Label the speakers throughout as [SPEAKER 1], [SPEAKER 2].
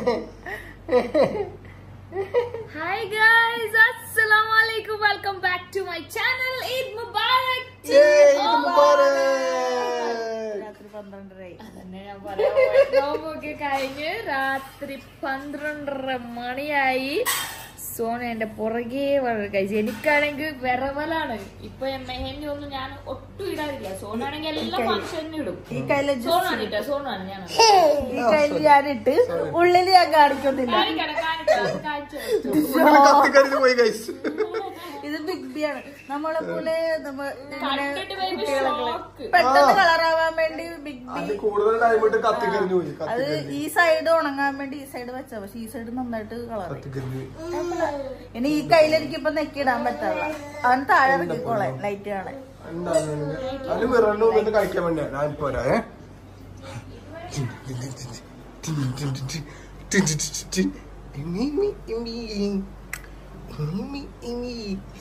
[SPEAKER 1] Hi guys അസ്സലാമു അലൈക്കും welcome back to my channel Eid മുബാറക് to
[SPEAKER 2] ഏയ്, ഇത്
[SPEAKER 1] all.
[SPEAKER 2] മുബാറക്.
[SPEAKER 3] രാത്രി പന്ത്രണ്ടരയായി
[SPEAKER 1] അതന്നെ ഞാൻ പറയാൻ പോയത്. നോമ്പൊക്കെ കഴിഞ്ഞ് രാത്രി പന്ത്രണ്ടര മണിയായി സോന എന്റെ പുറകെ വളരെ കഴിച്ചു എനിക്കാണെങ്കിൽ വിറവലാണ് ഇപ്പൊ മെഹന്തി ഒന്നും ഞാൻ ഒട്ടും ഇടാറില്ല സോനാണെങ്കിൽ എല്ലാ ഫംഗ്ഷനും ഇടും
[SPEAKER 3] ഈ കയ്യില് just-
[SPEAKER 1] സോണാണ് ഇട്ട സോണാണ് ഞാൻ
[SPEAKER 3] ഈ കയ്യിൽ ഞാനിട്ട് ഉള്ളില് ഞാൻ കാണിക്കുന്നില്ല
[SPEAKER 1] കാണിക്കണം കാണിക്കണം കാണിച്ചു കൊടുത്തു.
[SPEAKER 2] ഉള്ളില് കത്തിക്കരിഞ്ഞ് പോയി ഗൈസ്
[SPEAKER 3] ഇത് ബിഗ് ബി ആണ് നമ്മളെ പോലെ നമ്മ ഇങ്ങനെ
[SPEAKER 1] കണ്ടിട്ട് baby
[SPEAKER 3] കുട്ടികളൊക്കെ
[SPEAKER 1] shock.
[SPEAKER 3] പെട്ടെന്ന് കളറാവാൻ വേണ്ടി ബിഗ് ബി
[SPEAKER 2] അത് കൂടുതൽ ടൈം ഇട്ട് കത്തിക്കരിഞ്ഞു പോയി
[SPEAKER 3] അത്
[SPEAKER 2] കത്തിക്കരിഞ്ഞ്
[SPEAKER 3] ഈ സൈഡ് ഉണങ്ങാൻ വേണ്ടി ഈ സൈഡ് വെച്ച പക്ഷെ ഈ സൈഡ് നന്നായിട്ട് കളർ
[SPEAKER 2] കത്തിക്കരിഞ്ഞു
[SPEAKER 3] ഇനി ഈ കയ്യിൽ എനിക്കിപ്പൊ നെക്കിടാൻ പറ്റില്ല അവൻ താഴെ ഇറക്കിക്കോളെ ലൈറ്റ് കാണാൻ
[SPEAKER 2] അത് വിറലിന് വന്നിട്ട് കളിക്കാൻ വേണ്ടിയാ ഞാൻ ഇപ്പൊ വരാം ഏ ഇമിമി, ഇമി. ഇമിമി, ഇമി.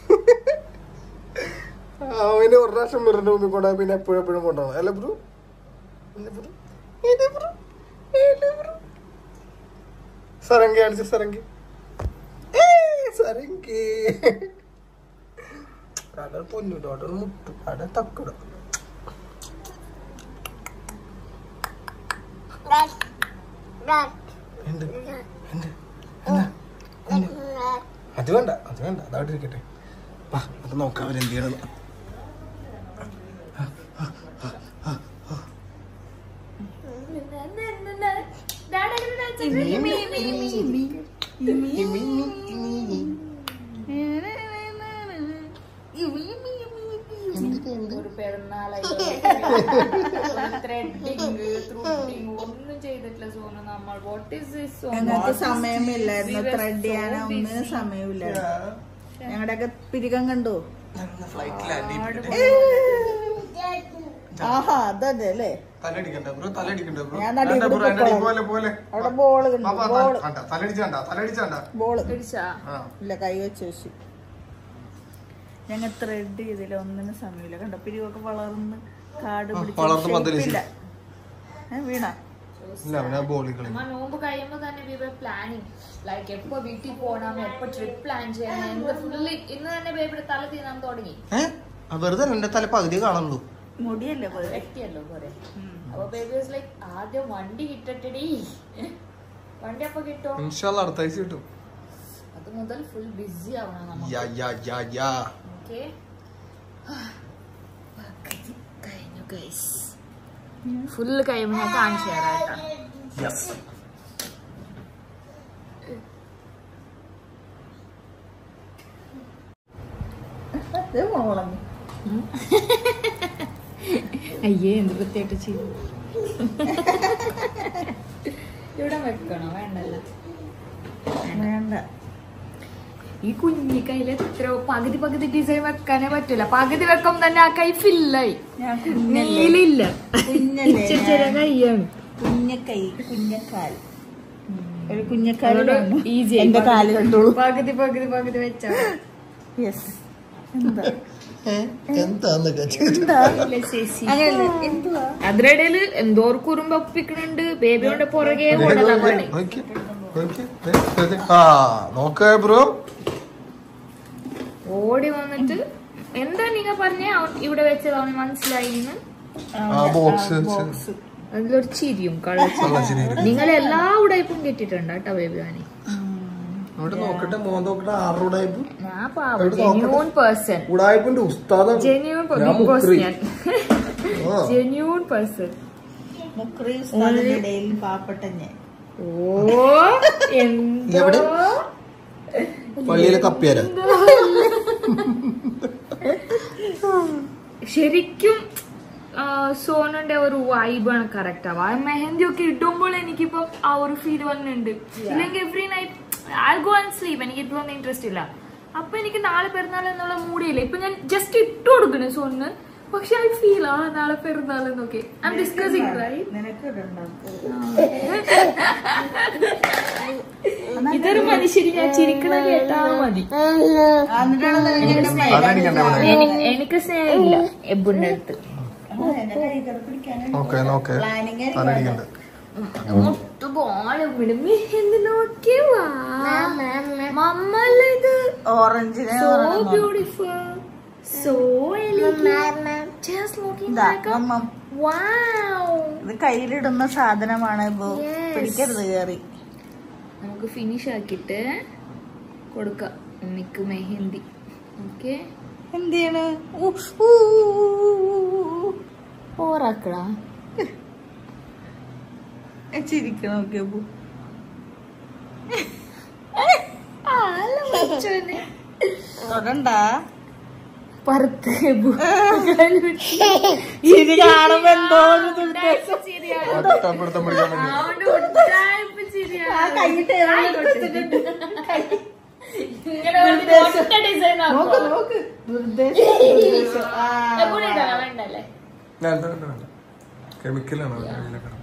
[SPEAKER 2] അവന് ഒരു പ്രാവശ്യം മിറിന്റെ മുമ്പിൽ കൊണ്ടുപോയി പിന്നെ എപ്പോഴും എപ്പോഴും കൊണ്ടുപോകണം അല്ല ബ്രൂ അല്ല ബ്രൂ ഏത് ബ്രൂ ഏത് ബ്രൂ സരങ്കി കാണിച്ച സരങ്കി ഏയ് സരങ്കി അവിടെ പൊന്നിടും അവിടെ മുട്ടും അവിടെ തക്കിടും എന്ത് എന്ത് എന്താ എന്ത്? അത് വേണ്ട അത് വേണ്ട അതവിടെ ഇരിക്കട്ടെ വാ അത് നോക്കാം അവരെന്ത് ചെയ്യണം
[SPEAKER 1] ഡാഡി എങ്ങനെ ഡാൻസ് ഒരു പെരുന്നാളായി ത്രെഡിങ് ത്രൂട്ടിങ് ഒന്നും ചെയ്തിട്ടില്ല സോനു നമ്മൾ വാട്ട് ഈസ് ദിസ്
[SPEAKER 3] ഞങ്ങൾക്ക് സമയമില്ലായിരുന്നു ത്രെഡ് ചെയ്യാനോ ഒന്നിനും സമയമില്ലായിരുന്നു ഞങ്ങളുടെയൊക്കെ പിരികം കണ്ടു
[SPEAKER 2] ഫ്ലൈറ്റ് ലാൻഡ്
[SPEAKER 3] ആഹാ അതല്ലേ അല്ലേ
[SPEAKER 2] തലടിക്കണ്ട ബ്രോ തലടിക്കണ്ട ബ്രോ
[SPEAKER 3] ഞാൻ നടുവിൽ
[SPEAKER 2] വേണ്ട ബ്രോ എന്റെ അടി
[SPEAKER 3] നിൽക്കാം.
[SPEAKER 2] പോലെ പോലെ
[SPEAKER 3] അവിടെ ബോള് കണ്ടു
[SPEAKER 2] പാപ്പാ,
[SPEAKER 3] ബോള്
[SPEAKER 2] കണ്ട തലടിച്ചാണ്ട തലടിച്ചാണ്ട
[SPEAKER 3] ബോള്
[SPEAKER 1] പിടിച്ചാ
[SPEAKER 2] ആ
[SPEAKER 3] ഇല്ല കൈ വെച്ച് വെച്ച് ഞങ്ങൾ ത്രെഡ് ചെയ്തില്ല ഒന്നിനും സമയമില്ല കണ്ട പിരിവൊക്കെ വളർന്ന് കാട് പിടിച്ച്
[SPEAKER 2] വളർന്ന്
[SPEAKER 3] shape
[SPEAKER 2] പന്തലിച്ച്.
[SPEAKER 3] ഇല്ല. ഏ, വീണ
[SPEAKER 2] ഇല്ല അവനാ ബോളിൽ കളി
[SPEAKER 1] നമ്മ നോമ്പ് കഴിയുമ്പോ തന്നെ വി വർ പ്ലാനിങ് ലൈക്ക് എപ്പോ വീട്ടിൽ പോകണം എപ്പോ ട്രിപ്പ് പ്ലാൻ ചെയ്യണം എന്ത് ഫുള്ള് ഇന്ന് തന്നെ ബേബിയുടെ തല തീരാൻ തുടങ്ങി
[SPEAKER 2] ഏഹ് വെറുതെ എന്റെ തല പകുതി കാണുള്ളൂ
[SPEAKER 3] മുടിയല്ലേ പോലെ
[SPEAKER 1] വെട്ടിയല്ലോ കുറെ അപ്പൊ ബേബി വാസ് ലൈക്ക് ആദ്യം വണ്ടി കിട്ടട്ടടി വണ്ടി അപ്പൊ കിട്ടോ
[SPEAKER 2] ഇൻഷാല്ല അടുത്ത ആഴ്ച കിട്ടും
[SPEAKER 1] അത് മുതൽ ഫുൾ ബിസി ആവണം നമുക്ക്
[SPEAKER 2] yeah yeah yeah yeah
[SPEAKER 1] okay കഴിഞ്ഞു ഗൈസ് ഫുള്ള് കഴിയുമ്പോ ഞാൻ കാണിച്ചു തരാം കേട്ടോ
[SPEAKER 2] യെസ്
[SPEAKER 3] അതേ മുളങ്ങി
[SPEAKER 1] അയ്യേ എന്ത് വൃത്തിയായിട്ട് ചെയ്തു ഇവിടെ വെക്കണോ വേണ്ടല്ലോ
[SPEAKER 3] വേണ്ട
[SPEAKER 1] ഈ കുഞ്ഞി കയ്യിൽ എത്ര പകുതി പകുതി ഡിസൈൻ വെക്കാനേ പറ്റൂല പകുതി വെക്കുമ്പോ തന്നെ ആ കൈ ഫില്ലായി
[SPEAKER 3] ഞാൻ കുഞ്ഞല്ലേ
[SPEAKER 1] നീലില്ല
[SPEAKER 3] കുഞ്ഞല്ലേ
[SPEAKER 1] ചെറിയ ചെറിയ കൈയാണ്
[SPEAKER 3] കുഞ്ഞക്കൈ കുഞ്ഞക്കാൽ ഒരു കുഞ്ഞക്കാൽ
[SPEAKER 1] അതുകൊണ്ട് easy ആയി.
[SPEAKER 3] എന്റെ കാല് കണ്ടോളൂ
[SPEAKER 1] പകുതി പകുതി പകുതി വെച്ചാ
[SPEAKER 3] യെസ് എന്താ
[SPEAKER 2] എന്താന്നൊക്കെ
[SPEAKER 3] എന്താ
[SPEAKER 1] ഇല്ല ചേച്ചി
[SPEAKER 3] അങ്ങനെയല്ല എന്തുവാ
[SPEAKER 1] അതിനിടയില് എന്തോർ കുറുമ്പ് ഒപ്പിക്കണുണ്ട് ബേബിയുടെ പുറകെ ഓടലാ പണി
[SPEAKER 2] ആ നോക്ക ബ്രോ
[SPEAKER 1] ഓടി വന്നിട്ട് എന്താ നിങ്ങ പറഞ്ഞ ഇവിടെ വെച്ചത് അവന് മനസ്സിലായിന്ന്
[SPEAKER 2] ആ ബോക്സ്
[SPEAKER 3] ബോക്സ്
[SPEAKER 1] അതിലൊരു ചിരിയും കള്ളച്ചിരി നിങ്ങൾ എല്ലാ ഉടായ്പും കിട്ടിയിട്ടുണ്ട് കേട്ടോ ബേബി വാണി
[SPEAKER 2] അവിടെ നോക്കട്ടെ മോൻ നോക്കട്ടെ ആറ് ഉടായ്പ്
[SPEAKER 1] ഞാൻ പാവം ജെന്യൂൺ പേഴ്സൺ
[SPEAKER 2] ഉടായ്പിന്റെ ഉസ്താദാണ്
[SPEAKER 1] ജെന്യൂൺ
[SPEAKER 2] ഞാൻ
[SPEAKER 1] ബിഗ് ബോസ്
[SPEAKER 2] മുക്രി.
[SPEAKER 1] ഞാൻ
[SPEAKER 2] ആ.
[SPEAKER 1] ജെന്യൂൺ പേഴ്സൺ
[SPEAKER 3] മുക്രി ഉസ്താദിന്റെ ഇടയിൽ പാവപ്പെട്ട ഞാൻ
[SPEAKER 1] ഓ എന്തോ
[SPEAKER 2] എവിടെ? പള്ളിയിലെ കപ്പിയാരാ
[SPEAKER 1] ശരിക്കും ആ, സോനന്റെ ഒരു വൈബാണ് കറക്റ്റ് ആവുക ആ മെഹന്തി ഒക്കെ ഇടുമ്പോൾ എനിക്കിപ്പോ ആ ഒരു ഫീൽ വന്നിട്ടുണ്ട് ഇല്ലെങ്കിൽ every night I go and sleep എനിക്ക് ഇപ്പോഴൊന്നും ഇൻട്രസ്റ്റ് ഇല്ല അപ്പൊ എനിക്ക് നാളെ പെരുന്നാൾ എന്നുള്ള മൂടിയില്ല ഇപ്പൊ ഞാൻ ജസ്റ്റ് ഇട്ട് കൊടുക്കണേ സോണിന് പക്ഷെ ഐ ഫീൽ ആ നാളെ പെരുന്നാൾ എന്നൊക്കെ ഐ എം ഡിസ്കസിങ് റൈറ്റ്
[SPEAKER 3] നിനക്ക് ഇടണ്ടാവും
[SPEAKER 1] ഇതൊരു മനുഷ്യര് ഞാൻ ചിരിക്കണ കേട്ടാ മതി
[SPEAKER 3] എന്നിട്ടാണ് നിനക്ക് ഇങ്ങനെ
[SPEAKER 2] തലടിക്കണ്ട ഇവിടെ
[SPEAKER 1] എനി- എനിക്ക് സ്നേഹമില്ല എബുന്റെ അടുത്ത്
[SPEAKER 3] ആ, എന്റെ കൈ കയറി പിടിക്കാനാണ്
[SPEAKER 2] നോക്കേ നോക്കേ
[SPEAKER 3] പ്ലാനിങ്
[SPEAKER 2] തലടിക്കണ്ട
[SPEAKER 1] മുട്ടു ബോളം വിടും മെഹന്തി നോക്കി വാ മമ്മല്ല ഇത്
[SPEAKER 3] ഓറഞ്ചിനെ
[SPEAKER 1] so beautiful so just looking like
[SPEAKER 3] അമ്മ
[SPEAKER 1] വാവ്
[SPEAKER 3] ഇത് കയ്യിലിടുന്ന സാധനമാണ് ഇപ്പൊ
[SPEAKER 1] Yes.
[SPEAKER 3] പിടിക്കരുത് കയറി
[SPEAKER 1] നമുക്ക് ഫിനിഷ് ആക്കിയിട്ട് കൊടുക്കാം ഉമ്മിക്ക് മെഹന്തി ഓക്കെ
[SPEAKER 3] എന്തിയാണ്
[SPEAKER 1] ഓറാക്കടാ
[SPEAKER 3] ചിരിക്കണം നോക്കി അപ്പു തൊടണ്ട
[SPEAKER 1] പറത്ത്
[SPEAKER 3] ചിരി കാണുമ്പോ എന്തോ ഒരു ദുരുദ്ദേശം.
[SPEAKER 2] ഒറ്റപ്പെടുത്തം പിടിക്കാൻ വേണ്ടി
[SPEAKER 3] കൈയിട്ട് നോക്ക് നോക്ക് ദുരുദ്ദേശം ദുരുദ്ദേശം. ആ,
[SPEAKER 1] വേണ്ടല്ലേ
[SPEAKER 2] വേണ്ട വേണ്ട വേണ്ട കെമിക്കലാണ് അതിലൊക്കെ കിടക്കുന്നത്.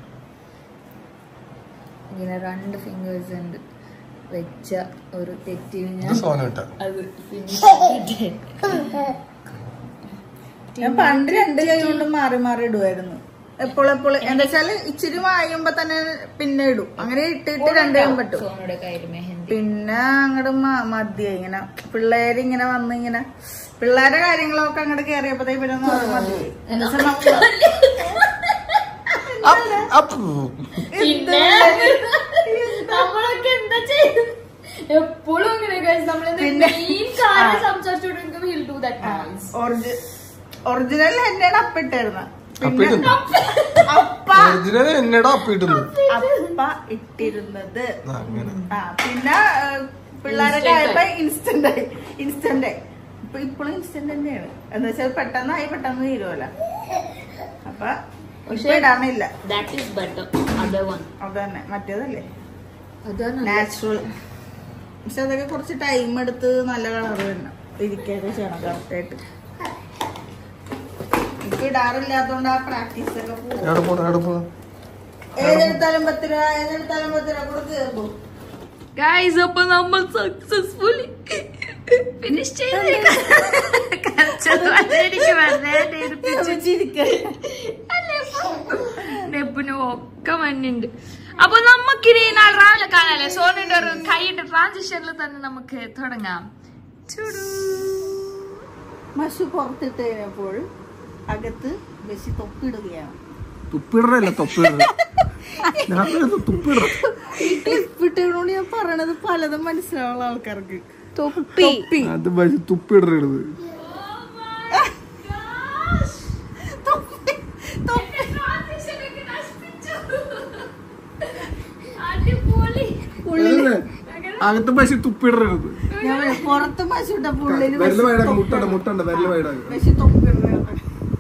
[SPEAKER 1] ഇങ്ങനെ രണ്ട് ഫിംഗേഴ്സ് ഉണ്ട് വെച്ച ഒരു തെറ്റിന്
[SPEAKER 2] ഇത്
[SPEAKER 1] ഞാൻ
[SPEAKER 2] സോന ഇട്ട
[SPEAKER 1] അത് finish ആക്കിയിട്ട്
[SPEAKER 3] ഞാൻ പണ്ട് രണ്ട് കൈ കൊണ്ട് മാറി മാറി ഇടുമായിരുന്നു എപ്പോഴും എപ്പോഴും എന്താ വെച്ചാല് ഇച്ചിരി വായുമ്പോ തന്നെ പിന്നെ ഇടും അങ്ങനെ ഇട്ടിട്ട് രണ്ട് കൈയും പറ്റും
[SPEAKER 1] സോനയുടെ കയ്യിൽ മെഹന്തി
[SPEAKER 3] പിന്നെ അങ്ങോട്ട് മതിയായി ഇങ്ങനെ പിള്ളേര് ഇങ്ങനെ വന്ന് ഇങ്ങനെ പിള്ളേരുടെ കാര്യങ്ങളൊക്കെ അങ്ങോട്ട് കേറിയപ്പോഴത്തേക്ക് പിന്നെ ഒന്ന് മതിയായി എന്താ വെച്ചാ നമുക്ക്
[SPEAKER 1] പിന്നെ നമ്മളൊക്കെ എന്താ ചെയ്യും എപ്പോഴും ഇങ്ങനെ guys, നമ്മളെന്ത് main കാര്യം സംസാരിച്ചോണ്ടിരിക്കുമ്പോ he'll do that noise.
[SPEAKER 3] Original തന്നെയാണ് അപ്പിട്ടായിരുന്ന
[SPEAKER 2] അപ്പിടുന്നു
[SPEAKER 3] അപ്പ
[SPEAKER 2] ഒറിജിനൽ എന്നടാ അപ്പിടുന്നു
[SPEAKER 3] അപ്പ ഇട്ടിരുന്നത്
[SPEAKER 2] ആ, അങ്ങനെ
[SPEAKER 3] ആ പിന്നെ ഏഹ്, പിള്ളേരൊക്കെ ആയപ്പോ ഇൻസ്റ്റന്റ് ആയി ഇൻസ്റ്റന്റ് ആയി ഇപ്പൊ ഇപ്പോഴും ഇൻസ്റ്റന്റ് തന്നെയാണ് എന്ന് വെച്ചാൽ പെട്ടെന്നായി പെട്ടെന്ന് തീരുമല്ല അപ്പൊ ഇപ്പൊ ഇടാനില്ല
[SPEAKER 1] That is better. Other one.
[SPEAKER 3] അത് തന്നെ മറ്റേതല്ലേ
[SPEAKER 1] അതാണ്
[SPEAKER 3] നാച്ചുറൽ പക്ഷെ അതൊക്കെ കുറച്ച് ടൈം എടുത്ത് നല്ല കളർ തന്നെ ഇരിക്കുകയൊക്കെ ചെയ്യണം കറക്റ്റായിട്ട് ഇപ്പൊ ഇടാറില്ലാത്തോണ്ട് ആ പ്രാക്ടീസ് ഒക്കെ പോകും
[SPEAKER 2] എവിടെ പോണു എവിടെ പോണു
[SPEAKER 3] ഏതെടുത്താലും പത്ത് രൂപ ഏതെടുത്താലും പത്ത് രൂപ കൂടെ തീർന്നു
[SPEAKER 1] ഗൈസ് അപ്പൊ നമ്മൾ സക്സസ്ഫുള്ളി ഫിനിഷ് നെബിനും ഒക്കെ മഞ്ഞുണ്ട് അപ്പൊ നമുക്കിനി നാളെ രാവിലെ കാണാല്ലേ സോണിന്റെ ഒരു കൈയുടെ ട്രാൻസിഷനിൽ തന്നെ നമുക്ക് തുടങ്ങാം ചുടു.
[SPEAKER 3] മഷു പുറത്തിട്ട് കഴിഞ്ഞപ്പോൾ അകത്ത് വെച്ച് തൊപ്പിടുകയാണ്
[SPEAKER 2] തുപ്പിടറല്ല തൊപ്പിടറ ഞാൻ തുപ്പിടറ
[SPEAKER 3] ക്ലിപ്പിട്ടുകൊണ്ട് ഞാൻ പറയണത് പലതും മനസ്സിലാവുള്ള ആൾക്കാർക്ക്
[SPEAKER 1] തൊപ്പി
[SPEAKER 2] അത് പക്ഷെ തുപ്പിടറത്
[SPEAKER 3] തൊപ്പി തൊപ്പി
[SPEAKER 2] അകത്ത് പക്ഷെ തുപ്പിടരുത്
[SPEAKER 3] ഞാൻ പറയാം, പുറത്ത് മഷു ഇട്ടപ്പോ ഉള്ളില്
[SPEAKER 2] വിരല് വൈഡാക്ക് മുട്ടണ്ട മുട്ടണ്ട വിരല് വൈഡാക്ക്
[SPEAKER 3] വെച്ച് തൊപ്പിടുകയാണ്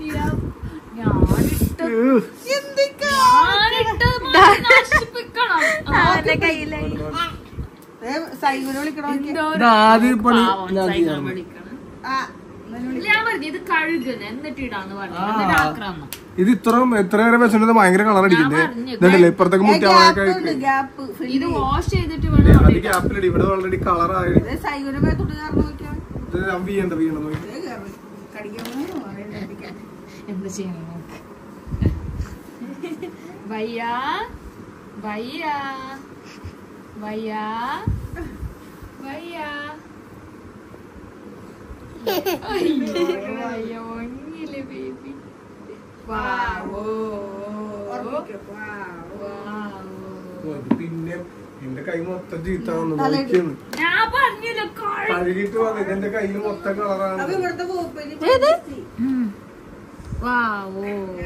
[SPEAKER 3] സൈബിനെ വിളിക്കണമെങ്കിൽ
[SPEAKER 2] ആദ്യം പണി ഞാൻ ചെയ്യാം
[SPEAKER 3] ആ എന്നാ വിളി.
[SPEAKER 1] ഞാൻ പറഞ്ഞു ഇത് കഴുകുന്നു എന്നിട്ട് ഇടാന്ന് പറഞ്ഞു എന്നിട്ട് ആക്രാമം
[SPEAKER 2] ഇത് ഇത്രയും എത്ര നേരം വെച്ചിട്ട് ഭയങ്കര കളർ അടിക്കുന്നത്
[SPEAKER 1] പറഞ്ഞു.
[SPEAKER 2] ഇതുണ്ടല്ലേ ഇപ്പുറത്തേക്ക് മുട്ടി
[SPEAKER 3] ഗ്യാപ്പ് ഉണ്ട് ഗ്യാപ്പ്
[SPEAKER 1] ഇത് വാഷ് ചെയ്തിട്ട് വേണം
[SPEAKER 2] അത് ഗ്യാപ്പിലടി ഇവിടെ ഓൾറെഡി കളറായി
[SPEAKER 3] സൈബിനെ മേത്തോട്ട് കയറി നോക്കിയാൽ
[SPEAKER 2] ഇത് ഞാൻ വീണ്ട വീണ്ട നോക്കി
[SPEAKER 3] കടിക്കാൻ അറിയില്ല
[SPEAKER 1] എന്ത് ചെയ്യണം നോക്ക് വയ്യ വയ്യ വയ്യ വയ്യ വയ്യ ഒന്നില്ല ബേബി വാവോ
[SPEAKER 2] പിന്നെ എന്റെ കൈ മൊത്തം ചീത്താന്ന് നോക്കിയെന്ന്
[SPEAKER 1] ഞാൻ പറഞ്ഞല്ലോ കഴു
[SPEAKER 2] കഴുകിട്ട് വന്നത് എന്റെ കയ്യിൽ മൊത്തം കളറാണ്
[SPEAKER 3] അപ്പൊ ഇവിടുത്തെ പൂപ്പല്
[SPEAKER 1] വാവോ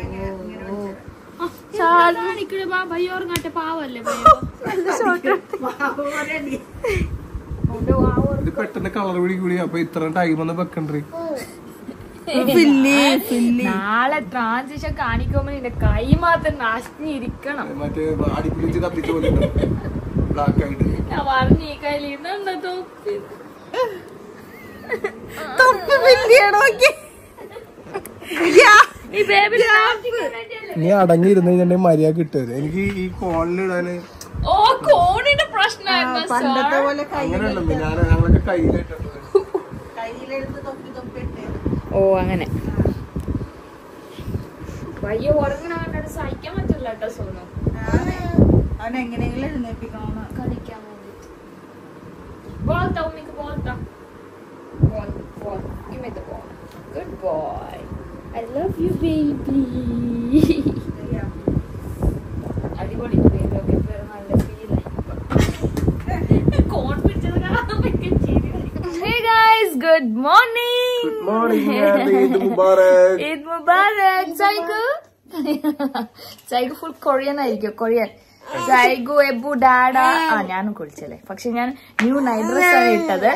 [SPEAKER 1] കാണിക്കണേ ബാ ഭയ്യ ഓർങ്ങാട്ടെ പാവല്ലേ ഭയ്യ
[SPEAKER 2] ഇത് പെട്ടെന്ന് കളർ പിടി കൂടി അപ്പൊ ഇത്ര ടൈം ഒന്ന് വെക്കണ്ടേ
[SPEAKER 3] ഫില്ലി ഫില്ലി
[SPEAKER 1] നാളെ ട്രാൻസിഷൻ കാണിക്കുമ്പോ നിന്റെ കൈ മാത്രം നശിഞ്ഞിരിക്കണം
[SPEAKER 2] മറ്റേ അടിപ്പിടിച്ച് കത്തിച്ച പോലെ ബ്ലാക്ക് ആയിട്ട്
[SPEAKER 1] ഞാൻ പറഞ്ഞു ഈ കയ്യിൽ ഇന്നെന്താ തോപ്പി
[SPEAKER 3] തൊപ്പി ഫില്ലിയാണ് നോക്കി
[SPEAKER 1] ഈ ബേബി
[SPEAKER 2] നീ അടങ്ങിയിരുന്ന് കഴിഞ്ഞാൽ മര്യാദ കിട്ടരുത് എനിക്ക് ഈ കോണിലിടാന്
[SPEAKER 1] ഓ കോണിന്റെ പ്രശ്നമായിരുന്നു
[SPEAKER 3] പണ്ടത്തെ പോലെ
[SPEAKER 2] അങ്ങനെയല്ല ഞാൻ ഞങ്ങളൊക്കെ കയ്യിലിട്ടിട്ടുണ്ട്
[SPEAKER 3] കയ്യിലെടുത്ത് തൊപ്പി തൊപ്പി ഇട്ടേ
[SPEAKER 1] ഓ അങ്ങനെ വയ്യ ഉറങ്ങണ കണ്ടിട്ട് സഹിക്കാൻ പറ്റില്ല കേട്ടോ സോനു
[SPEAKER 3] അവൻ എങ്ങനെയെങ്കിലും എഴുന്നേപ്പിക്കണമെന്ന്
[SPEAKER 1] കളിക്കാൻ വേണ്ടിട്ട് ബോൾ താ ഉമ്മിക്ക് ബോൾ താ ball ball give me the ball good boy i love you baby അടിപൊളി baby ഒക്കെ ഇപ്പൊ നല്ല feel ആയി കോൺ പിടിച്ചത് കാണാൻ ഭയങ്കര ചിരി Hey guys, good morning.
[SPEAKER 2] Good morning, and Eid Mubarak.
[SPEAKER 1] Eid Mubarak, Saigu. Saigu full Korean ആയിരിക്കും കൊറിയൻ സൈഗു എബു ഡാഡ ആ ഞാനും കുളിച്ചല്ലേ പക്ഷെ ഞാൻ ന്യൂ നൈറ്റ് ഡ്രസ് ആണ് ഇട്ടത്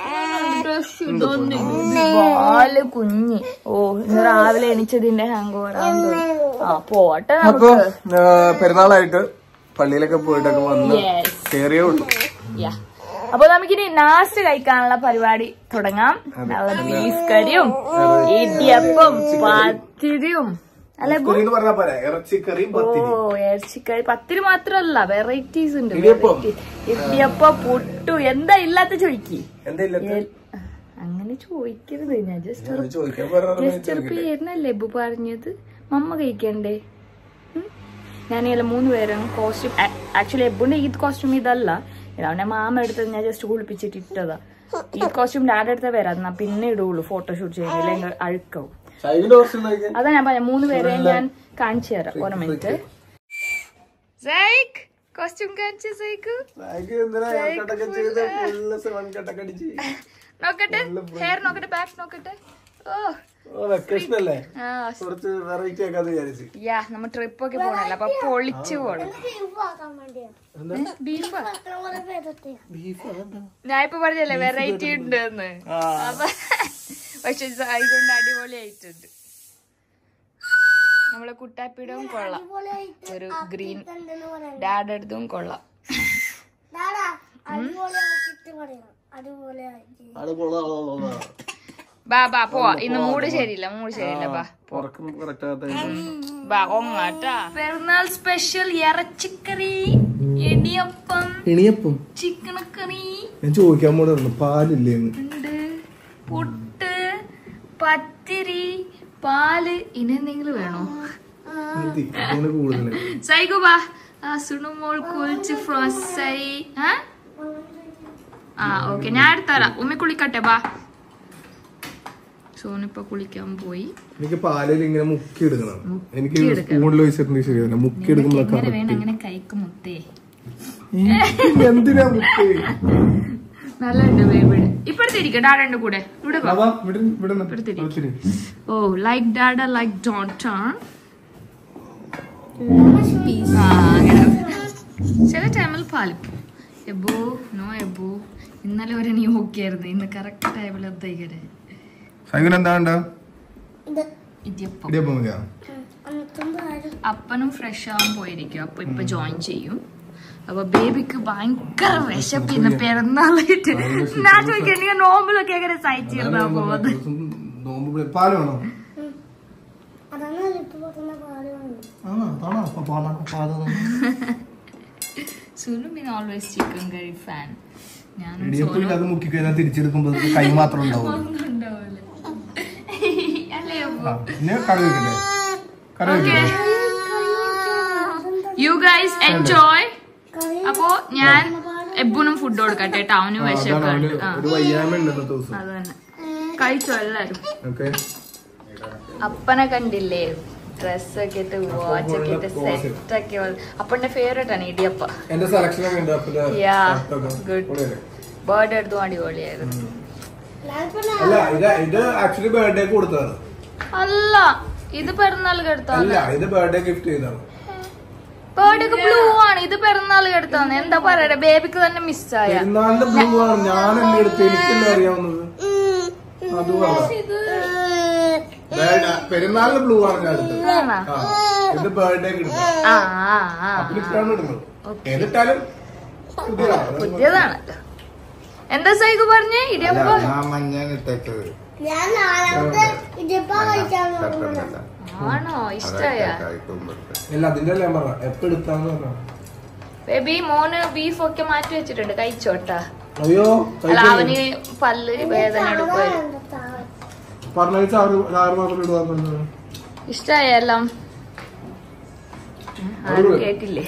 [SPEAKER 1] ബാല് കുഞ്ഞി ഓ ഇന്ന് രാവിലെ എണിച്ചതിന്റെ ഹാങ് ഓവർ ആ പോട്ടെ
[SPEAKER 2] അപ്പൊ
[SPEAKER 1] നമുക്ക്
[SPEAKER 2] ആ, പെരുന്നാളായിട്ട് പള്ളിയിലൊക്കെ പോയിട്ടൊക്കെ വന്ന്
[SPEAKER 1] Yes.
[SPEAKER 2] കേറിയേ ഉള്ളൂ
[SPEAKER 1] Yeah. അപ്പൊ നമുക്കിനി നാസ്റ്റ് കഴിക്കാനുള്ള പരിപാടി തുടങ്ങാം നല്ല ബീഫ് കറിയും ഇടിയപ്പം പത്തിരിയും അല്ലെ ബു?
[SPEAKER 2] എന്ന് പറഞ്ഞാ പോരെ ഇറച്ചിക്കറിയും
[SPEAKER 1] ഓ
[SPEAKER 2] പത്തിരി
[SPEAKER 1] ഇറച്ചിക്കറി പത്തിരി മാത്രല്ല വെറൈറ്റീസ് ഉണ്ട്
[SPEAKER 2] ഇടിയപ്പം.
[SPEAKER 1] variety. ഇടിയപ്പം പുട്ടു എന്താ ഇല്ലാത്ത ചോദിക്കി
[SPEAKER 2] എന്താ ഇല്ലത്തെ?
[SPEAKER 1] അങ്ങനെ ചോദിക്കരുത് ഞാൻ ജസ്റ്റ്
[SPEAKER 2] അത് ചോദിക്കാൻ പറഞ്ഞ
[SPEAKER 1] ജസ്റ്റ് ഒരു പേരിനല്ലേ എബു പറഞ്ഞത് മമ്മ കഴിക്കണ്ടേ ഉം? ഞാൻ ഇതിൽ മൂന്ന് പേരും കോസ്റ്റ്യൂം ആക്ച്വലി എബുന്റെ ഈ കോസ്റ്റ്യൂം ഇതല്ല ഇതവന്റെ മാമ എടുത്തത് ഞാൻ ജസ്റ്റ് കുളിപ്പിച്ചിട്ട് ഇട്ടതാ ഈ കോസ്റ്റ്യൂം ഡാഡ് എടുത്ത വരാം എന്നാ പിന്നെ ഇടുള്ളൂ ഫോട്ടോഷൂട്ട് ചെയ്യുന്നില്ല ഇല്ലെങ്കിൽ അഴുക്കാവും
[SPEAKER 2] സൈഡിന്റെ കുറച്ച് ഉണ്ടാക്കിയ
[SPEAKER 1] അതാ ഞാൻ പറഞ്ഞ മൂന്ന് പേരെ ഞാൻ കാണിച്ചു തരാം ഒരു മിനിറ്റ് കോസ്റ്റ്യൂം കാണിച്ചു സൈക്ക്
[SPEAKER 2] എന്തിനാ കട്ടൊക്കെ ചെയ്ത് ഫുള്ള് സെവൻ കട്ടൊക്കെ അടിച്ച്
[SPEAKER 1] നോക്കട്ടെ ഹെയർ നോക്കട്ടെ ബാക്ക് നോക്കട്ടെ ഓ
[SPEAKER 2] ഓ വെക്കേഷൻ അല്ലേ
[SPEAKER 1] ആ
[SPEAKER 2] കുറച്ച് വെറൈറ്റി ആക്കാന്ന് വിചാരിച്ച്
[SPEAKER 1] യാ നമ്മ ട്രിപ്പ് ഒക്കെ പോണല്ലോ അപ്പൊ പൊളിച്ചു പോണം ബീഫാ ഞാൻ ഇപ്പൊ പറഞ്ഞല്ലേ വെറൈറ്റി ഉണ്ട് എന്ന് അപ്പൊ പക്ഷെ കൊണ്ട് അടിപൊളിയായിട്ടുണ്ട് നമ്മളെ കുട്ടാപ്പിടവും കൊള്ളാം ഒരു ഗ്രീൻ ഡാഡ് എടുത്തും കൊള്ളാം
[SPEAKER 2] അത് കൊള്ളാം
[SPEAKER 1] ബാ ബാ പോവാ ഇന്ന് മൂഡ് ശരിയില്ല മൂഡ് ശരിയില്ല ബാ
[SPEAKER 2] ഉറക്കം കറക്റ്റ് ആകാത്ത
[SPEAKER 1] ബാ ഒങ്ങാട്ടാ പെരുന്നാൾ സ്പെഷ്യൽ ഇറച്ചിക്കറി ഇടിയപ്പം
[SPEAKER 2] ഇണിയപ്പം
[SPEAKER 1] ചിക്കൻ കറി
[SPEAKER 2] ഞാൻ ചോദിക്കാൻ പോണായിരുന്നു പാലില്ലേന്ന്
[SPEAKER 1] ഉണ്ട് പുട്ട് പത്തിരി പാല് ഇനി എന്തെങ്കിലും വേണോ
[SPEAKER 2] മതി അതിന് കൂടുതൽ
[SPEAKER 1] സൈഗു ബാ ആ സുണുമോൾ കുളിച്ച് ഫ്രോസായി ആ ഓക്കെ ഞാൻ എടുത്തരാം ഉമ്മ കുളിക്കട്ടെ ബാ സോനിപ്പ കുളിക്കാൻ പോയി
[SPEAKER 2] എനിക്ക് പാലിൽ ഇങ്ങനെ മുക്കി എടുക്കണം എനിക്ക്
[SPEAKER 1] എടുക്കണം.
[SPEAKER 2] സ്പൂണിൽ വെച്ചിട്ടുണ്ടെങ്കിൽ ശരിയല്ല മുക്കി എടുക്കുമ്പോൾ
[SPEAKER 1] എങ്ങനെ വേണം അങ്ങനെ കൈക്ക് മുത്തേ
[SPEAKER 2] എന്തിനാ മുക്കി
[SPEAKER 1] നല്ല ഉണ്ട് ബേബി ഇപ്പഴത്തെ ഇരിക്കട്ടെ ആരുടെ കൂടെ ഇവിടെ വാ.
[SPEAKER 2] അതാ ഇവിടെ ഇവിടെ നിന്ന്.
[SPEAKER 1] ഇവിടുത്തെ
[SPEAKER 2] അത് ശരി.
[SPEAKER 1] Oh like dada like daughter ചില ടൈമിൽ പാലിപ്പോ എബോ നോ എബോ ഇന്നലെ വരെ നീ ഓക്കെ ആയിരുന്നു ഇന്ന് കറക്റ്റ് ടൈമിൽ എത്തിക്കരെ
[SPEAKER 2] സൈഗുൻ എന്താ വേണ്ട
[SPEAKER 1] ഇടിയപ്പം
[SPEAKER 2] ഇടിയപ്പം മതിയാ
[SPEAKER 1] അപ്പനും ഫ്രഷ് ആവാൻ പോയിരിക്കും അപ്പൊ ഇപ്പൊ ജോയിൻ ചെയ്യും അപ്പൊ ബേബിക്ക് ഭയങ്കര വിശപ്പ് ഇന്ന് പെരുന്നാളായിട്ട് ഞാൻ ചോദിക്കാം നിങ്ങൾ നോമ്പിലൊക്കെ എങ്ങനെ സഹിച്ചിരുന്നാ പോകുന്നത്
[SPEAKER 2] നോമ്പ് പിടി- പാല് വേണോ ആണോ താണോ അപ്പൊ പാലാ പാല് തന്നെ.
[SPEAKER 1] സുനു പിന്നെ ഓൾവേസ് ചിക്കൻ കറി ഫാൻ ഞാനും
[SPEAKER 2] ഇടിയപ്പം ഇല്ലാതെ മുക്കി കഴിഞ്ഞാൽ തിരിച്ചെടുക്കുമ്പോ ഇത് കൈ മാത്രം ഉണ്ടാവും
[SPEAKER 1] ഒന്നും ഉണ്ടാവില്ല അല്ലേ
[SPEAKER 2] ആ, പിന്നെ കറി വെക്കട്ടെ കറി വെക്കട്ടെ
[SPEAKER 1] യു ഗൈസ് എൻജോയ് അപ്പോ ഞാൻ എബുനും ഫുഡ് കൊടുക്കട്ടെ കേട്ടോ അവന്
[SPEAKER 2] ആ, അതാണ് അവന്
[SPEAKER 1] വിശക്കുണ്ട് ആ
[SPEAKER 2] ഒരു വയ്യായ്മ ഉണ്ട് ഇന്നത്തെ ദിവസം
[SPEAKER 1] അത് തന്നെ കഴിച്ചോ എല്ലാരും
[SPEAKER 2] ഓക്കെ
[SPEAKER 1] അപ്പനെ കണ്ടില്ലേ ഡ്രസ്സൊക്കെ ഇട്ട് വാച്ച് ഒക്കെ ഇട്ട്
[SPEAKER 2] full
[SPEAKER 1] സെറ്റ് ഒക്കെ അപ്പന്റെ ഫേവറേറ്റ് ആണ് ഇടിയപ്പ
[SPEAKER 2] എന്റെ സെലക്ഷൻ ഒക്കെ ഉണ്ട് അപ്പന്റെ
[SPEAKER 1] യാ
[SPEAKER 2] shirt ഒക്കെ.
[SPEAKER 1] ഗുഡ്
[SPEAKER 2] പൊളിയല്ലേ?
[SPEAKER 1] ബേർഡ് എടുത്തും അടിപൊളിയായിരുന്നു
[SPEAKER 2] അല്ല ഇത് ഇത് ആക്ച്വലി ബർത്ത്ഡേ കൊടുത്തതാണ്
[SPEAKER 1] അല്ല ഇത് പെരുന്നാൾ എടുത്താണ്
[SPEAKER 2] അല്ല ഇത് ബർത്ത്ഡേ ഗിഫ്റ്റ് ചെയ്തതാണ്
[SPEAKER 1] ബേർഡൊക്കെ ബ്ലൂ ആണ് ഇത് പെരുന്നാൾ എടുത്താണ് എന്താ പറയട്ടെ ബേബിക്ക് തന്നെ മിസ്സായ
[SPEAKER 2] പെരുന്നാളിന്റെ ബ്ലൂ ആണ് ഞാനല്ലേ എടുത്ത് എനിക്കല്ലേ അറിയാവുന്നത് അത് പറഞ്ഞ പെരുന്നാളിന്റെ ബ്ലൂ ആണ് ഞാൻ എടുത്തത്
[SPEAKER 1] ആണോ?
[SPEAKER 2] ആ ഇത് ബർത്ത്ഡേ കിട്ടുന്നത്
[SPEAKER 1] ആ ആ ആ
[SPEAKER 2] അപ്പിലിട്ടാണ് ഇടുന്നത് ഏതിട്ടാലും പുതിയതാണ്
[SPEAKER 1] പുതിയതാണല്ലോ എന്താ സൈക്ക് പറഞ്ഞേ ഇടിയപ്പ
[SPEAKER 4] ഞാൻ മഞ്ഞാണ് ഇട്ടേച്ചത്
[SPEAKER 5] ഞാൻ നാലാമത്തെ ഇതിപ്പോ കഴിക്കാൻ പോകുന്നത്
[SPEAKER 1] ആണോ ഇഷ്ടായ
[SPEAKER 2] ഇല്ല അതിന്റെ അല്ലേ ഞാൻ പറഞ്ഞ എപ്പോ എടുത്താന്ന് പറഞ്ഞ
[SPEAKER 1] ബേബി മോന് ബീഫ് ഒക്കെ മാറ്റി വെച്ചിട്ടുണ്ട് കഴിച്ചോട്ടാ
[SPEAKER 2] അയ്യോ
[SPEAKER 1] അല്ല അവന് പല്ല് വേദന എടുക്കുമായിരുന്നു
[SPEAKER 2] പറഞ്ഞ ചാറ് ചാറ് മാത്രം ഇടുക
[SPEAKER 1] ഇഷ്ടായ എല്ലാം ആരും കേട്ടില്ലേ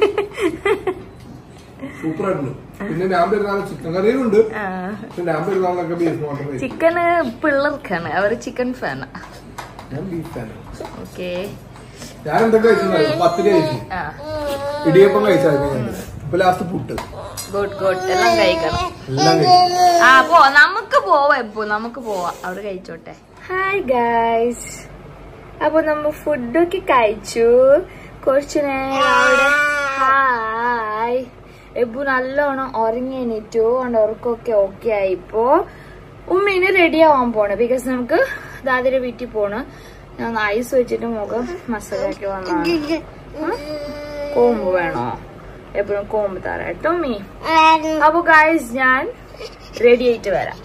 [SPEAKER 2] സൂപ്പർ ആയിട്ടുണ്ട് പിന്നെ ഞാൻ പെരുന്നാൾ ചിക്കൻ കറിയും ഉണ്ട്
[SPEAKER 1] ആ.
[SPEAKER 2] പക്ഷെ ഞാൻ പെരുന്നാളിനൊക്കെ ബീഫ് മാത്രം കഴിക്കും
[SPEAKER 1] ചിക്കന് പിള്ളേർക്കാണ് അവർ ചിക്കൻ ഫാനാ
[SPEAKER 2] ഞാൻ ബീഫ് ഫാനാണ്
[SPEAKER 1] ഓക്കെ
[SPEAKER 2] ഞാൻ എന്തൊക്കെ കഴിച്ചു പത്തിരി കഴിച്ചു
[SPEAKER 1] ആ
[SPEAKER 2] ഇടിയപ്പം കഴിച്ചായിരുന്നു ഞാൻ ഇപ്പൊ ലാസ്റ്റ് പുട്ട്
[SPEAKER 1] ഗുഡ് ഗുഡ് എല്ലാം കഴിക്കണം
[SPEAKER 2] എല്ലാം കഴിച്ചു
[SPEAKER 1] ആ പോ നമുക്ക് പോവാ ഇപ്പൊ നമുക്ക് പോവാ അവിടെ കഴിച്ചോട്ടെ ഹായ് ഗൈസ് അപ്പൊ നമ്മ ഫുഡൊക്കെ കഴിച്ചു കുറച്ചു നേരം അവിടെ ഹായ് എബു നല്ലോണം ഉറങ്ങി എണീറ്റു അതുകൊണ്ട് ഉറക്കമൊക്കെ ഓക്കെ ആയിപ്പോ ഉമ്മീന് റെഡി ആവാൻ പോണ് ബിക്കോസ് നമുക്ക് ദാദിന്റെ വീട്ടിൽ പോണ് ഞാൻ ഐസ് വെച്ചിട്ട് മുഖം മസാലയാക്കി വന്നാണ് കോമ്പ് വേണോ എപ്പോഴും കോമ്പ് തരാം കേട്ടോ മീ അപ്പൊ ഗായ്സ് ഞാൻ റെഡി ആയിട്ട് വരാം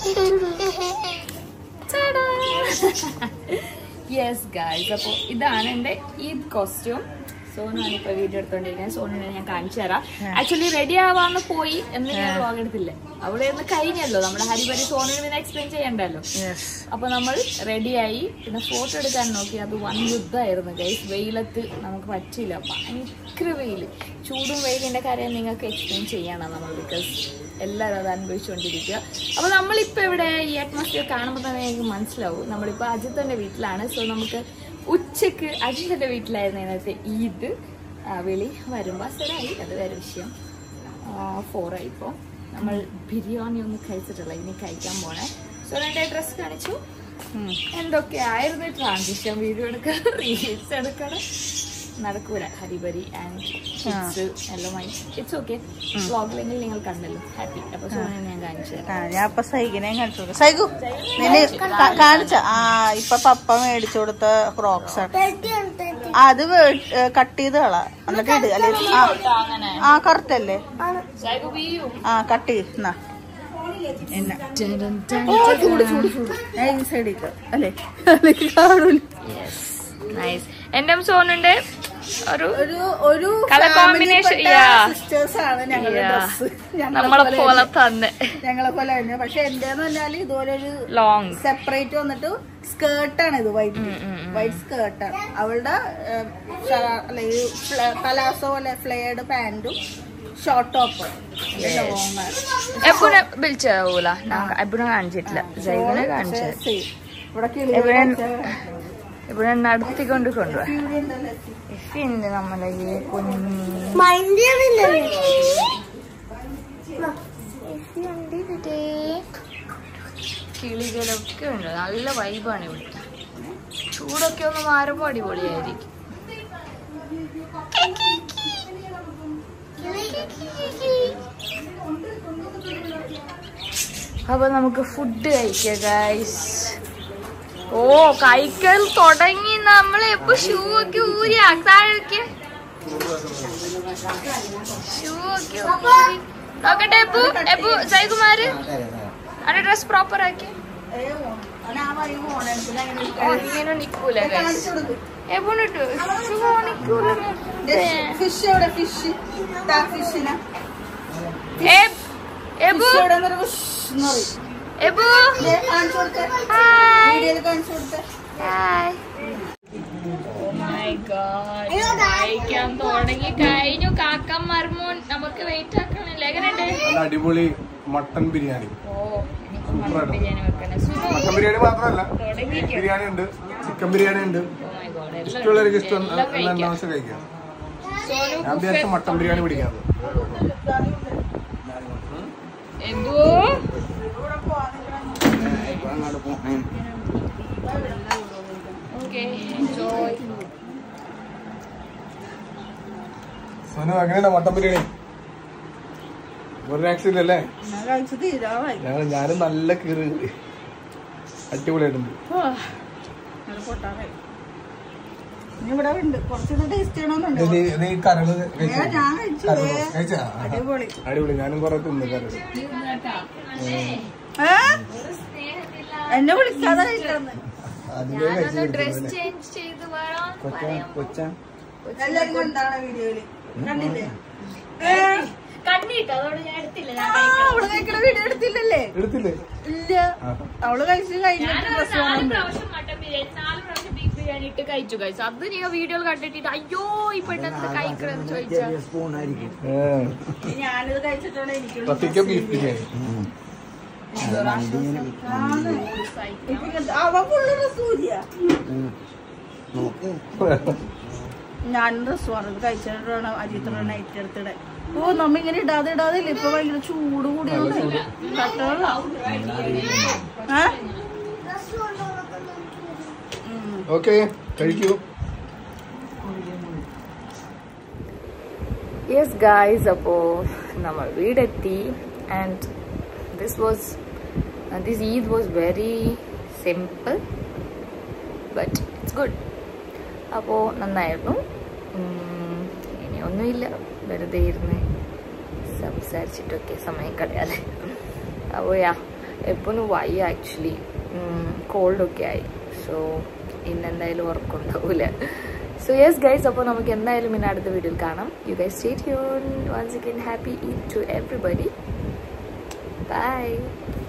[SPEAKER 1] യെസ് ഗായ്സ് അപ്പൊ ഇതാണ് എന്റെ ഈദ് കോസ്റ്റ്യൂം സോനാണ് ഇപ്പൊ വീഡിയോ എടുത്തോണ്ടിരിക്കുന്നത് സോണിനെ ഞാൻ കാണിച്ചു തരാം ആക്ച്വലി റെഡി ആവാന്ന് പോയി എന്ന് ഞാൻ വ്ളോഗ് എടുത്തില്ല അവിടെ നിന്ന് കഴിഞ്ഞല്ലോ നമ്മുടെ ഹരിപരി സോണിന് പിന്നെ എക്സ്പ്ലെയിൻ ചെയ്യണ്ടല്ലോ അപ്പൊ നമ്മൾ റെഡിയായി പിന്നെ ഫോട്ടോ എടുക്കാൻ നോക്കി അത് വൻ യുദ്ധമായിരുന്നു ഗൈസ് വെയിലത്ത് നമുക്ക് പറ്റില്ല ഭയങ്കര വെയില് ചൂടും വെയിലിന്റെ കാര്യം നിങ്ങൾക്ക് എക്സ്പ്ലെയിൻ ചെയ്യണം നമ്മൾ ബിക്കോസ് എല്ലാവരും അത് അനുഭവിച്ചുകൊണ്ടിരിക്കുക അപ്പൊ നമ്മളിപ്പോ ഇവിടെ ഈ അറ്റ്മോസ്ഫിയർ കാണുമ്പോൾ തന്നെ എനിക്ക് മനസ്സിലാവും നമ്മളിപ്പോ അജിത്തന്റെ വീട്ടിലാണ് സോ നമുക്ക് ഉച്ചക്ക് അജിത്തന്റെ വീട്ടിലായിരുന്നു ഇന്നത്തെ ഈദ് ആ, വെളി വരുമ്പോ സ്ഥലമായി അത് വേറെ വിഷയം ഫോറായി ഇപ്പോൾ നമ്മൾ ബിരിയാണി ഒന്നും കഴിച്ചിട്ടില്ല ഇനി കഴിക്കാൻ പോണേ സോ എൻ്റെ ഡ്രസ് കാണിച്ചു എന്തൊക്കെയായിരുന്നു ട്രാൻസിഷൻ വീഡിയോ എടുക്കണം റീൽസ് എടുക്കണം നടക്കൂല ഹരിബരി ആൻഡ് കിഡ്സ് എല്ലാമായി ഇറ്റ്സ് ഓക്കെ വ്ളോഗിലെങ്കിൽ നിങ്ങൾ കണ്ടല്ലോ ഹാപ്പി അപ്പൊ സോനെ ഞാൻ കാണിച്ചു തരാം
[SPEAKER 3] ആ ഞാൻ ഇപ്പൊ സൈഗിനെ കാണിച്ചു കൊടുക്കാം സൈഗു നിന്നെ കാണിച്ച ആ ഇപ്പൊ പപ്പ മേടിച്ചു കൊടുത്ത ക്രോക്സ് ആണ് അത് കട്ട് ചെയ്ത് കളാ എന്നിട്ട് ഇട് അല്ലെ ആ
[SPEAKER 1] അങ്ങനെ
[SPEAKER 3] ആ കറക്റ്റ് അല്ലേ
[SPEAKER 1] സൈബു വീയും
[SPEAKER 3] ആ കട്ട് ചെയ്ത് എന്നാ എന്നാ ഞാൻ ഈ സൈഡിൽ അല്ലേ അല്ലെങ്കിൽ കാണൂല
[SPEAKER 1] നൈസ് എന്റെ സോനുണ്ട് ഒരു
[SPEAKER 3] ഒരു ഒരു
[SPEAKER 1] Colour combination, yeah.
[SPEAKER 3] സിസ്റ്റേഴ്സ് ആണ് ഞങ്ങളുടെ
[SPEAKER 1] Yeah.
[SPEAKER 3] ഡ്രസ്
[SPEAKER 1] നമ്മളെ പോലെ തന്നെ
[SPEAKER 3] ഞങ്ങളെ പോലെ തന്നെ പക്ഷെ എന്റേന്ന് പറഞ്ഞാല് ഇതുപോലെ ഒരു
[SPEAKER 1] ലോങ്
[SPEAKER 3] സെപ്പറേറ്റ് വന്നിട്ട് സ്കേർട്ടാണ് ഇത് വൈറ്റ് വൈറ്റ് സ്കേർട്ടാണ് അവളുടെ ഏഹ്, ഷ- അല്ല ഈ പലാസോ പോലെ ഫ്ലെയർഡ് പാന്റും ഷോർട്ട് ടോപ്പ് ലോങ് ആണ്
[SPEAKER 1] എപ്പോഴും വിളിച്ചാവൂല എപ്പോഴും കാണിച്ചിട്ടില്ല ജൈവനെ കാണിച്ചത്
[SPEAKER 3] പക്ഷേ same. ഇവിടെ കിളി
[SPEAKER 1] എവിടെ- ഇവിടെ നടത്തിക്കൊണ്ട് കൊണ്ടുപോവാ എഫിണ്ട് നമ്മളെ ഈ കുഞ്ഞി എഫിയുണ്ട് ഇവിടെ. കിളികളൊക്കെ ഉണ്ട് നല്ല വൈബാണ് ഇവിടെ ചൂടൊക്കെ ഒന്ന് മാറുമ്പോ അടിപൊളിയായിരിക്കും അപ്പൊ നമുക്ക് ഫുഡ് കഴിക്കാം ഗൈസ് ഓ കഴിക്കൽ തുടങ്ങി നമ്മള് ഇപ്പൊ ഷൂ ഒക്കെ ഊരി താഴേക്ക് ഷൂ ഒക്കെ ഊരി നോക്കട്ടെ എപ്പു എപ്പു ജയകുമാര് അവിടെ ഡ്രസ് പ്രോപ്പർ ആക്കി ഇങ്ങനെ നിക്കൂല ഗൈസ് എപ്പോണിട്ടു ഷൂ നിക്കൂല
[SPEAKER 3] ഫിഷ് എവിടെ ഫിഷ് ഫിഷിനെ
[SPEAKER 1] എബു
[SPEAKER 3] ഫിഷ് എവിടെ എന്ന് ഫിഷ് എന്ന് പറയും
[SPEAKER 1] എബു
[SPEAKER 3] ദേ, കാണിച്ചു കൊടുത്തേ
[SPEAKER 1] ഹായ്
[SPEAKER 3] വീഡിയോയിൽ കാണിച്ചു കൊടുത്തേ
[SPEAKER 1] ഹായ് ഓ മൈ ഗോഡ് കഴിക്കാൻ തുടങ്ങി കഴിഞ്ഞു കാക്ക മർമോൻ നമുക്ക് വെയിറ്റ് ആക്കണില്ല എങ്ങനെയുണ്ട്
[SPEAKER 2] നല്ല അടിപൊളി മട്ടൻ ബിരിയാണി
[SPEAKER 1] ഓ എനിക്ക് മട്ടൻ ബിരിയാണി വെക്കണേ സുനു
[SPEAKER 2] മട്ടൻ ബിരിയാണി മാത്രമല്ല
[SPEAKER 1] തുടങ്ങിക്കോ
[SPEAKER 2] ബിരിയാണി ഉണ്ട് ചിക്കൻ ബിരിയാണി ഉണ്ട്
[SPEAKER 1] ഓ മൈ ഗോഡ്
[SPEAKER 2] ഇഷ്ടമുള്ളവർക്ക് ഇഷ്ടം
[SPEAKER 1] എല്ലാം
[SPEAKER 2] എല്ലാം
[SPEAKER 1] കഴിക്കാം
[SPEAKER 2] ആവശ്യം കഴിക്കാം
[SPEAKER 1] സോനു
[SPEAKER 2] ഞാൻ വിചാരിച്ച മട്ടൻ ബിരിയാണി പിടിക്കാറ്
[SPEAKER 1] എന്തോ ഓക്കെ എൻജോയ്
[SPEAKER 2] സോനു എങ്ങനെയാണ് മട്ടൻ ബിരിയാണി ഒരു ആക്സിഡന്റ് അല്ലേ
[SPEAKER 3] ഞാൻ കഴിച്ചു തീരാറായി
[SPEAKER 2] ഞങ്ങൾ ഞാനും നല്ല കീറി അടിപൊളിയായിട്ടുണ്ട്
[SPEAKER 3] അത് പൊട്ടാറായി ഇനി ഇവിടെ ഉണ്ട് കുറച്ചൊന്ന് ടേസ്റ്റ് ചെയ്യണമെന്നുണ്ട്
[SPEAKER 2] നീ നീ കരള് കഴിച്ചോ?
[SPEAKER 3] ഏ, ഞാൻ കഴിച്ചു
[SPEAKER 2] കരള്
[SPEAKER 3] ഏ.
[SPEAKER 2] കഴിച്ചാ?
[SPEAKER 3] അടിപൊളി
[SPEAKER 2] അടിപൊളി ഞാനും കുറെ തിന്നു കരള്
[SPEAKER 3] ഏ? എന്നെ വിളിക്കാതെ കഴിക്കാന്ന്
[SPEAKER 2] അതിന്റെ
[SPEAKER 1] ഞാനൊന്ന് ഡ്രസ് ചേഞ്ച് ചെയ്ത് വേണം പറയാൻ
[SPEAKER 2] കൊച്ച
[SPEAKER 3] എല്ലാരും എന്താണ് വീഡിയോയില് കണ്ടില്ലേ
[SPEAKER 1] കണ്ടിട്ട് അതോട് ഞാൻ എടുത്തില്ല ഞാൻ
[SPEAKER 3] ആ, അവള് കഴിക്കണ വീഡിയോ എടുത്തില്ലല്ലേ
[SPEAKER 2] എടുത്തില്ലേ
[SPEAKER 3] ഇല്ല അവള് കഴിച്ച് കഴിഞ്ഞിട്ട്
[SPEAKER 1] ഞാനൊരു
[SPEAKER 3] ഡ്രസ്
[SPEAKER 1] നാല്
[SPEAKER 3] വേണം
[SPEAKER 1] പ്രാവശ്യം മട്ടൻ ബിരിയാണി നാല് പ്രാവശ്യം ബീഫ് ബിരിയാണി ഇട്ട് കഴിച്ചു കഴിച്ചു അത് ഞാൻ വീഡിയോ കണ്ടിട്ട് അയ്യോ ഈ പെട്ടെന്ന് കഴിക്കണമെന്ന് ചോദിച്ചാ
[SPEAKER 4] സ്പൂണായിരിക്കും
[SPEAKER 3] ഞാനിത് കഴിച്ചിട്ടാണ് എനിക്ക്
[SPEAKER 2] പത്തിക്ക ബീഫ് ബിരിയാണി
[SPEAKER 3] അവ പുള്ളിയുടെ സൂര്യ
[SPEAKER 4] നോക്ക്
[SPEAKER 3] ഞാൻ ഡ്രസ്സ് ഇത് കഴിച്ചിട്ടാണ് അജിത്ര നൈറ്റ് എടുത്തിടെ ഓ നമ്മ ഇങ്ങനെ ഇടാതെ ഇടാതെ ഇല്ല ഇപ്പൊ ഭയങ്കര ചൂട് കൂടിയോണ്ട് കട്ടവെള്ള
[SPEAKER 2] ഓക്കെ കഴിക്കൂ
[SPEAKER 1] യെസ് ഗായ്സ് അപ്പോൾ നമ്മൾ വീടെത്തി and this was this Eid was very simple but it's good അപ്പോൾ നന്നായിരുന്നു ഉം, ഇനി ഒന്നുമില്ല വെറുതെ ഇരുന്ന് സംസാരിച്ചിട്ടൊക്കെ സമയം കളയാതെ അപ്പോൾ യാ എപ്പോഴും വൈ ആക്ച്വലി കോൾഡൊക്കെ ആയി സോ ഇന്നെന്തായാലും ഉറക്കമുണ്ടാവില്ല സോ യെസ് ഗൈസ് അപ്പോൾ നമുക്ക് എന്തായാലും പിന്നെ അടുത്ത വീഡിയോയിൽ കാണാം you guys stay tune once again happy Eid to everybody by